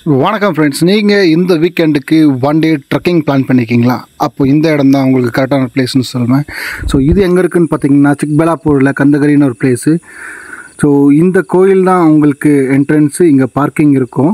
வணக்கம் ஃப்ரெண்ட்ஸ் நீங்கள் இந்த வீக்கெண்டுக்கு ஒன் டே ட்ரெக்கிங் பிளான் பண்ணியிருக்கீங்களா அப்போ இந்த இடம் தான் உங்களுக்கு கரெக்டான பிளேஸ்னு சொல்லுவேன் ஸோ இது எங்கே இருக்குன்னு பார்த்தீங்கன்னா சிக்பலாப்பூரில் கந்தகரின்னு ஒரு பிளேஸு ஸோ இந்த கோயில் தான் உங்களுக்கு என்ட்ரன்ஸு இங்கே பார்க்கிங் இருக்கும்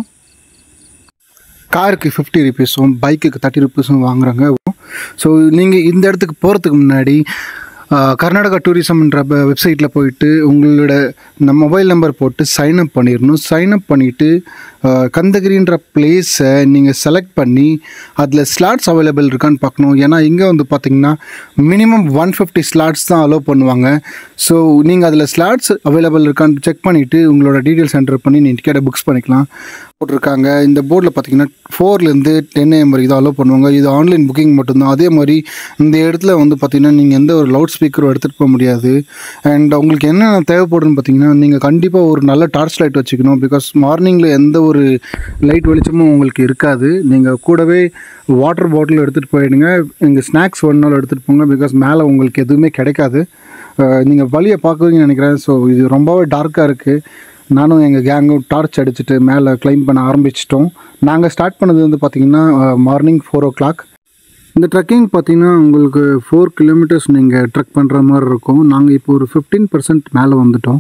காருக்கு ஃபிஃப்டி ருபீஸும் பைக்குக்கு தேர்ட்டி ருபீஸும் வாங்குறாங்க ஸோ நீங்கள் இந்த இடத்துக்கு போகிறதுக்கு முன்னாடி ஆஹ், கர்நாடகா டூரிசம்ன்ற வெப்சைட்டில் போயிட்டு உங்களோட நம்ம மொபைல் நம்பர் போட்டு சைன் அப் பண்ணிடணும் சைன் அப் பண்ணிவிட்டு கந்தகிரின்ற பிளேஸை நீங்கள் செலக்ட் பண்ணி அதில் ஸ்லாட்ஸ் அவைலபிள் இருக்கான்னு பார்க்கணும் ஏன்னா இங்கே வந்து பார்த்தீங்கன்னா மினிமம் ஒன் ஃபிஃப்டி ஸ்லாட்ஸ் தான் அலோவ் பண்ணுவாங்க ஸோ நீங்கள் அதில் ஸ்லாட்ஸ் அவைலபிள் இருக்கான்னு செக் பண்ணிவிட்டு உங்களோட டீட்டெயில்ஸ் என்டர் பண்ணி நீங்கள் டிக்கெட்டை புக்ஸ் பண்ணிக்கலாம் போட்டிருக்காங்க இந்த போர்டில் பார்த்தீங்கன்னா ஃபோர்லேருந்து டென் ஏஎம் வரைக்கும் தான் அலோவ் பண்ணுவாங்க இது ஆன்லைன் புக்கிங் மட்டும்தான் அதே மாதிரி இந்த இடத்துல வந்து பார்த்தீங்கன்னா நீங்கள் எந்த ஒரு லவுட் ஸ்பீக்கரும் எடுத்துகிட்டு போக முடியாது அண்ட் உங்களுக்கு என்னென்ன தேவைப்படுன்னு பார்த்தீங்கன்னா நீங்கள் கண்டிப்பாக ஒரு நல்ல டார்ச் லைட் வச்சுக்கணும் பிகாஸ் மார்னிங்கில் எந்த ஒரு லைட் வெளிச்சமும் உங்களுக்கு இருக்காது நீங்கள் கூடவே வாட்டர் பாட்டில் எடுத்துகிட்டு போயிடுங்க இங்கே ஸ்நாக்ஸ் வேணுனாலும் எடுத்துகிட்டு போங்க பிகாஸ் மேலே உங்களுக்கு எதுவுமே கிடைக்காது நீங்கள் வழியை பார்க்குவீங்கன்னு நினைக்கிறேன் ஸோ இது ரொம்பவே டார்க்காக இருக்குது நானும் எங்கள் கேங்கும் டார்ச் அடிச்சுட்டு மேலே கிளைம் பண்ண ஆரம்பிச்சிட்டோம் நாங்கள் ஸ்டார்ட் பண்ணது வந்து பார்த்திங்கன்னா மார்னிங் ஃபோர் ஓ கிளாக் இந்த ட்ரெக்கிங் பார்த்தீங்கன்னா உங்களுக்கு ஃபோர் கிலோமீட்டர்ஸ் நீங்கள் ட்ரெக் பண்ணுற மாதிரி இருக்கும் நாங்கள் இப்போ ஒரு ஃபிஃப்டீன் பர்சன்ட் மேலே வந்துட்டோம்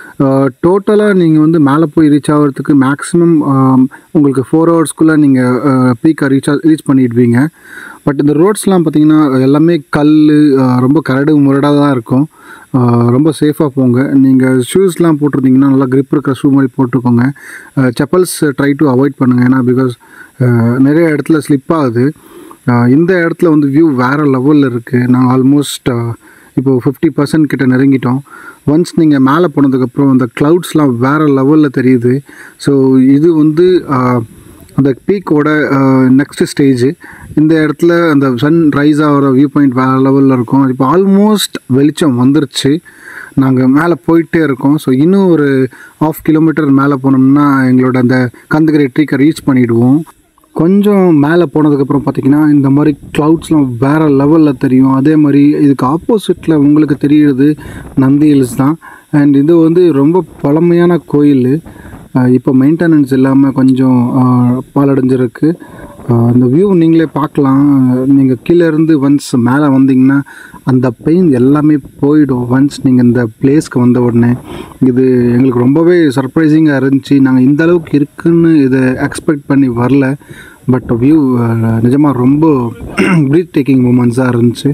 டோட்டலாக நீங்கள் வந்து மேலே போய் ரீச் ஆகிறதுக்கு மேக்ஸிமம் உங்களுக்கு ஃபோர் ஹவர்ஸ்க்குள்ளே நீங்கள் பீக்கை ரீச் ரீச் பண்ணிடுவீங்க பட் இந்த ரோட்ஸ்லாம் பார்த்தீங்கன்னா எல்லாமே கல் ரொம்ப கரடு முரடாக தான் இருக்கும் ஆஹ் ரொம்ப சேஃபாக போங்க நீங்கள் ஷூஸ்லாம் போட்டிருந்தீங்கன்னா நல்லா grip இருக்கிற ஷூ மாதிரி போட்டுக்கோங்க செப்பல்ஸ் ட்ரை டு அவாய்ட் பண்ணுங்கள் ஏன்னா பிகாஸ் நிறைய இடத்துல ஸ்லிப் ஆகுது ஆஹ் இந்த இடத்துல வந்து வியூ வேறு லெவலில் இருக்குது நாங்கள் ஆல்மோஸ்ட் இப்போது ஃபிஃப்டி பர்சன்ட் கிட்ட நெருங்கிட்டோம் ஒன்ஸ் நீங்கள் மேலே போனதுக்கப்புறம் அந்த க்ளவுட்ஸ்லாம் வேறு லெவலில் தெரியுது ஸோ இது வந்து ஆஹ், அந்த பீக்கோட நெக்ஸ்ட் ஸ்டேஜ் இந்த இடத்துல அந்த சன் ரைஸ் ஆகிற வியூ பாயிண்ட் வேறு லெவலில் இருக்கும் இப்போ ஆல்மோஸ்ட் வெளிச்சம் வந்துருச்சு நாங்கள் மேலே போயிட்டே இருக்கோம் ஸோ இன்னும் ஒரு ஆஃப் கிலோமீட்டர் மேலே போனோம்னா எங்களோட அந்த கந்தகிரி ட்ரீக்கை ரீச் பண்ணிவிடுவோம் கொஞ்சம் மேலே போனதுக்கப்புறம் பார்த்தீங்கன்னா இந்த மாதிரி க்ளவுட்ஸ்லாம் வேறு லெவலில் தெரியும் அதே மாதிரி இதுக்கு ஆப்போசிட்டில் உங்களுக்கு தெரியுறது நந்தி ஹில்ஸ் தான் அண்ட் இது வந்து ரொம்ப பழமையான கோயில் அஹ் இப்போ மெயின்டெனன்ஸ் இல்லாமல் கொஞ்சம் அஹ், பாழடைஞ்சிருக்கு அஹ், இந்த வியூ நீங்களே பார்க்கலாம் நீங்கள் கீழே இருந்து ஒன்ஸ் மேலே வந்தீங்கன்னா அந்த பெயின் எல்லாமே போயிடும் ஒன்ஸ் நீங்கள் இந்த பிளேஸ்க்கு வந்த உடனே இது எங்களுக்கு ரொம்பவே சர்ப்ரைசிங்காக இருந்துச்சு நாங்கள் இந்த அளவுக்கு இருக்குன்னு இதை எக்ஸ்பெக்ட் பண்ணி வரல பட் வியூ நிஜமாக ரொம்ப ப்ரீத் டேக்கிங் மூமெண்ட்ஸாக இருந்துச்சு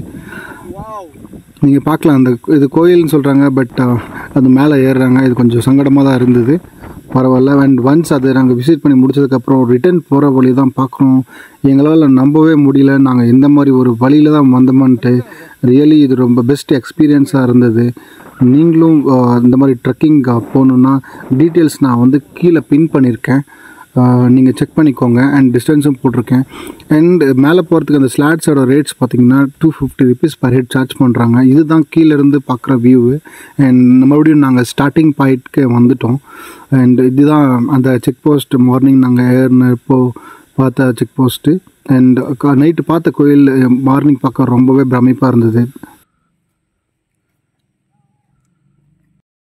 நீங்கள் பார்க்கலாம் அந்த இது கோயில்னு சொல்கிறாங்க பட் அது மேலே ஏறுறாங்க இது கொஞ்சம் சங்கடமாக தான் இருந்தது பரவாயில்ல அண்ட் ஒன்ஸ் அதை நாங்கள் விசிட் பண்ணி முடிச்சதுக்கப்புறம் ரிட்டர்ன் போகிற வழி தான் பார்க்கணும் எங்களால் நம்பவே முடியல நாங்கள் இந்த மாதிரி ஒரு வழியில் தான் வந்தோமான்ட்டு ரியலி இது ரொம்ப பெஸ்ட் எக்ஸ்பீரியன்ஸாக இருந்தது நீங்களும் அஹ், இந்த மாதிரி ட்ரெக்கிங் போகணுன்னா டீட்டெயில்ஸ் நான் வந்து கீழே பின் பண்ணியிருக்கேன் நீங்கள் செக் பண்ணிக்கோங்க அண்ட் டிஸ்டன்ஸும் போட்டிருக்கேன் அண்ட் மேலே போகிறதுக்கு அந்த ஸ்லாட்ஸோட ரேட்ஸ் பார்த்தீங்கன்னா two fifty rupees per head charge பண்ணுறாங்க இதுதான் கீழே இருந்து பார்க்குற வியூவு அண்ட் மறுபடியும் நாங்கள் ஸ்டார்டிங் பாயிண்ட்க்கு வந்துட்டோம் அண்ட் இதுதான் அந்த செக் போஸ்ட் மார்னிங் நாங்கள் ஏறினப்போ பார்த்த செக் போஸ்ட்டு அண்ட் நைட்டு பார்த்த கோயில் மார்னிங் பார்க்க ரொம்பவே பிரமிப்பாக இருந்தது